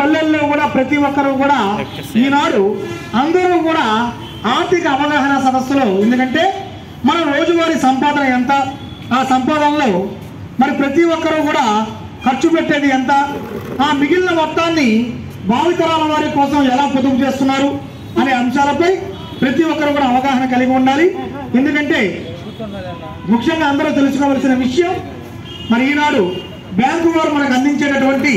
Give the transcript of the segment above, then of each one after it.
పల్లెల్లో కూడా ప్రతి ఒక్కరూ కూడా ఈనాడు అందరూ కూడా ఆర్థిక అవగాహన సదస్సులో ఎందుకంటే మన రోజువారీ సంపాదన ఎంత ఆ సంపాదనలో మరి ప్రతి ఒక్కరూ కూడా ఖర్చు పెట్టేది ఎంత ఆ మిగిలిన మొత్తాన్ని భావితరాల వారి కోసం ఎలా పొదుపు చేస్తున్నారు అనే అంశాలపై ప్రతి ఒక్కరు కూడా అవగాహన కలిగి ఉండాలి ఎందుకంటే ముఖ్యంగా అందరూ తెలుసుకోవాల్సిన విషయం మరి ఈనాడు బ్యాంకు వారు మనకు అందించేటటువంటి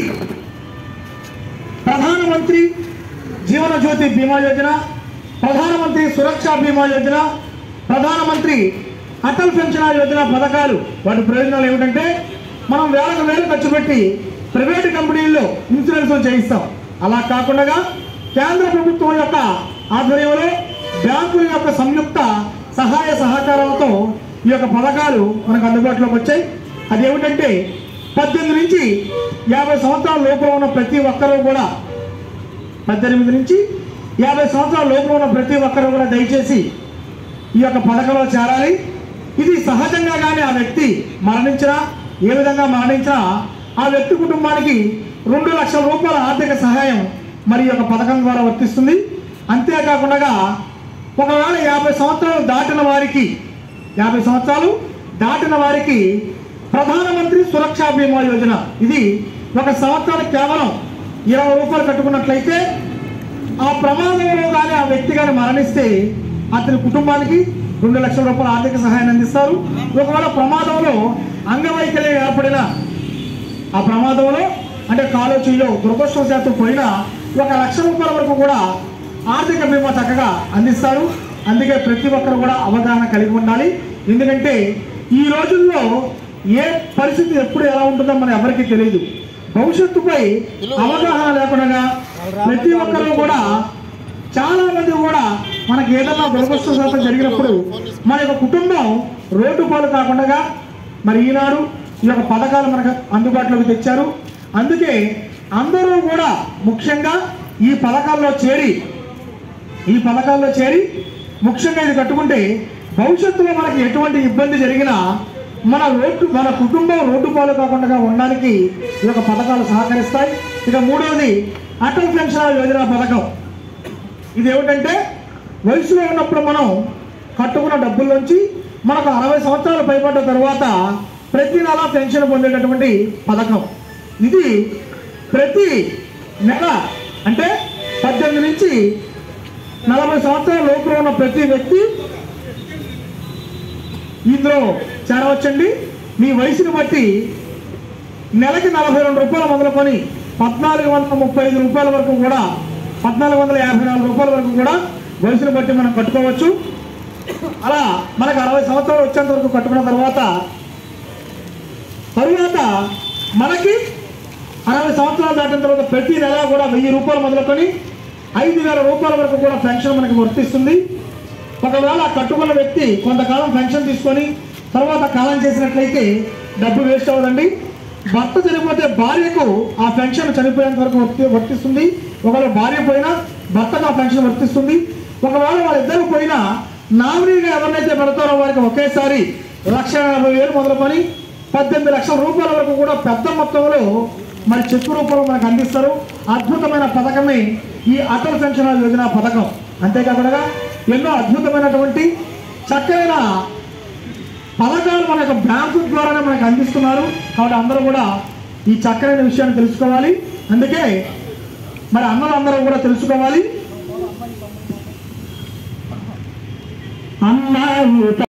ప్రధానమంత్రి జీవన జ్యోతి బీమా యోజన ప్రధానమంత్రి సురక్ష బీమా యోజన ప్రధానమంత్రి అటల్ పెన్షన్ యోజన పథకాలు వాటి ప్రయోజనాలు ఏమిటంటే మనం వేలకు వేలు ఖర్చు పెట్టి ప్రైవేట్ కంపెనీల్లో ఇన్సూరెన్స్ చేయిస్తాం అలా కాకుండా కేంద్ర ప్రభుత్వం యొక్క ఆధ్వర్యంలో బ్యాంకుల యొక్క సంయుక్త సహాయ సహకారాలతో ఈ యొక్క పథకాలు మనకు అందుబాటులోకి వచ్చాయి అది ఏమిటంటే పద్దెనిమిది నుంచి యాభై సంవత్సరాల లోపల ఉన్న ప్రతి ఒక్కరూ కూడా పద్దెనిమిది నుంచి యాభై సంవత్సరాల లోపల ఉన్న ప్రతి ఒక్కరూ కూడా దయచేసి ఈ యొక్క పథకంలో చేరాలి ఇది సహజంగా కానీ ఆ వ్యక్తి మరణించినా ఏ విధంగా మరణించినా ఆ వ్యక్తి కుటుంబానికి రెండు లక్షల రూపాయల ఆర్థిక సహాయం మరి ఈ యొక్క పథకం ద్వారా వర్తిస్తుంది అంతేకాకుండా ఒకవేళ యాభై సంవత్సరాలు దాటిన వారికి యాభై సంవత్సరాలు దాటిన వారికి ప్రధానమంత్రి సురక్షా బీమా యోజన ఇది ఒక సంవత్సరానికి కేవలం ఇరవై రూపాయలు కట్టుకున్నట్లయితే ఆ ప్రమాదంలో కానీ ఆ వ్యక్తి కానీ మరణిస్తే అతని కుటుంబానికి రెండు లక్షల రూపాయల ఆర్థిక సహాయాన్ని అందిస్తారు ఒకవేళ ప్రమాదంలో అంగవైకల్యం ఏర్పడిన ఆ ప్రమాదంలో అంటే కాలో చెయ్యో దురదృష్టవశాత్తు పోయినా ఒక లక్ష రూపాయల వరకు కూడా ఆర్థిక బీమా చక్కగా అందిస్తారు అందుకే ప్రతి ఒక్కరు కూడా అవగాహన కలిగి ఉండాలి ఎందుకంటే ఈ రోజుల్లో ఏ పరిస్థితి ఎప్పుడు ఎలా ఉంటుందో మన ఎవరికీ తెలియదు భవిష్యత్తుపై అవగాహన లేకుండా ప్రతి ఒక్కరు కూడా చాలా మంది కూడా మనకి ఏదైనా దురదృష్టవశాతం జరిగినప్పుడు మన యొక్క కుటుంబం రోడ్డు పాలు కాకుండా మరి ఈనాడు ఈ యొక్క పథకాలు మనకు అందుబాటులోకి తెచ్చారు అందుకే అందరూ కూడా ముఖ్యంగా ఈ పథకాల్లో చేరి ఈ పథకాల్లో చేరి ముఖ్యంగా ఇది కట్టుకుంటే భవిష్యత్తులో మనకి ఎటువంటి ఇబ్బంది జరిగినా మన రోడ్డు మన కుటుంబం రోడ్డు పాలు కాకుండా ఉండడానికి ఈ యొక్క పథకాలు సహకరిస్తాయి ఇక మూడవది అటల్ పెన్షన్ యోజన పథకం ఇది ఏమిటంటే వయసులో ఉన్నప్పుడు మనం కట్టుకున్న డబ్బుల్లోంచి మనకు అరవై సంవత్సరాలు పైబడ్డ తర్వాత ప్రతి నెల పెన్షన్ పొందేటటువంటి పథకం ఇది ప్రతి నెల అంటే పద్దెనిమిది నుంచి నలభై సంవత్సరాల లోపల ఉన్న ప్రతి వ్యక్తి ఇందులో చేరవచ్చండి మీ వయసుని బట్టి నెలకి నలభై రెండు రూపాయలు మొదలుకొని పద్నాలుగు వందల ముప్పై ఐదు రూపాయల వరకు కూడా పద్నాలుగు వందల యాభై నాలుగు రూపాయల వరకు కూడా వయసును బట్టి మనం కట్టుకోవచ్చు అలా మనకు అరవై సంవత్సరాలు వచ్చేంత వరకు కట్టుకున్న తర్వాత తరువాత మనకి అరవై సంవత్సరాలు దాటిన తర్వాత ప్రతి నెల కూడా వెయ్యి రూపాయలు మొదలుకొని ఐదు వేల రూపాయల వరకు కూడా పెన్షన్ మనకి వర్తిస్తుంది ఒకవేళ కట్టుకున్న వ్యక్తి కొంతకాలం పెన్షన్ తీసుకొని తర్వాత కాలం చేసినట్లయితే డబ్బు వేస్ట్ అవ్వదండి భర్త చనిపోతే భార్యకు ఆ పెన్షన్ చనిపోయేంత వరకు వర్తి వర్తిస్తుంది ఒకవేళ భార్య పోయినా భర్తకు ఆ పెన్షన్ వర్తిస్తుంది ఒకవేళ వాళ్ళిద్దరు పోయినా నామినీగా ఎవరినైతే పెడతారో వారికి ఒకేసారి లక్ష యాభై వేలు మొదలుకొని పద్దెనిమిది లక్షల రూపాయల వరకు కూడా పెద్ద మొత్తంలో మరి చెక్కు రూపంలో మనకు అందిస్తారు అద్భుతమైన పథకమే ఈ అటల్ పెన్షన్ యోజన పథకం అంతేకాకుండా ఎన్నో అద్భుతమైనటువంటి చక్కమైన పథకాలు మన యొక్క బ్యాంకు ద్వారానే మనకు అందిస్తున్నారు కాబట్టి అందరూ కూడా ఈ చక్కనైన విషయాన్ని తెలుసుకోవాలి అందుకే మరి అన్నలు అందరూ కూడా తెలుసుకోవాలి అన్నావు